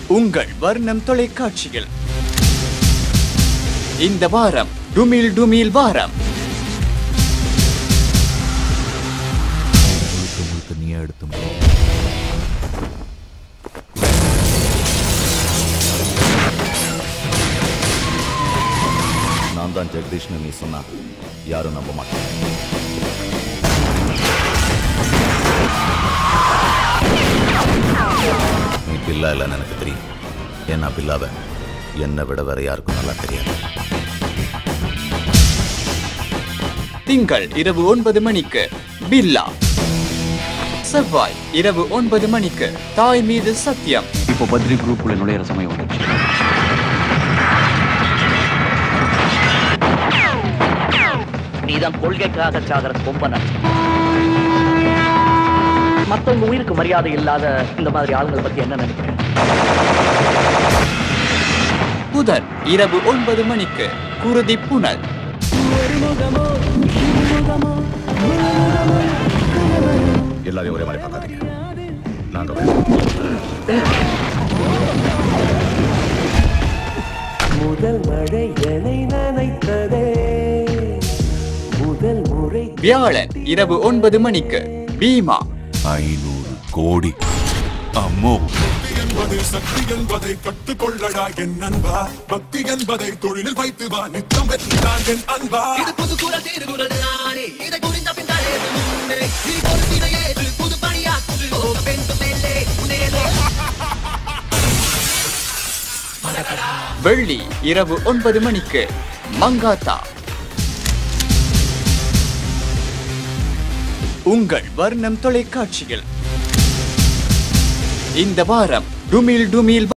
உங்கள் வர்ணம் தொலைக்காட்சியில் இந்த வாரம் டுமில் டுமில் வாரம் முழுக்க முழுக்க நீ எடுத்து முடி. நான் தான் ஜெகதீஷ்னு நீ சொன்னா யாரும் நம்ப மாட்டாங்க நீ பில்லா இல்லைன்னு எனக்கு தெரியும் ஏன்னா பில்லாவ என்னை விட வேற யாருக்கும் நல்லா தெரியாது திங்கள் இரவு ஒன்பது மணிக்கு பில்லா செவ்வாய் இரவு ஒன்பது மணிக்கு தாய் மீது சத்தியம் இப்போ பத்ரி குரூப்புள்ள நுழையிற சமயம் வந்துச்சு நீதான் கொள்கைக்காக சாகிற கொம்பனன் மத்தவங்க உயிருக்கு மரியாதை இல்லாத இந்த மாதிரி ஆளுங்களை பத்தி என்ன நினைக்கிறேன் புதன் இரவு ஒன்பது மணிக்கு குருதி புனல் எல்லாரையும் ஒரே மாதிரி பார்க்காதீங்க நாங்க வேணும் முதல் மழை என்னை நனைத்ததே முதல் முறை வியாழன் இரவு ஒன்பது மணிக்கு பீமா ஐநூறு கோடி அம்மோ என்பது சக்தி என்பதை கற்றுக்கொள்ளடா என் அன்பா பக்தி என்பதை தொழிலில் வைத்து வா நித்தம் வெற்றிதான் என் அன்பா வெள்ளி இரவு ஒன்பது மணிக்கு மங்காத்தா உங்கள் வர்ணம் தொலைக்காட்சியில் இந்த வாரம் டுமில் டுமில்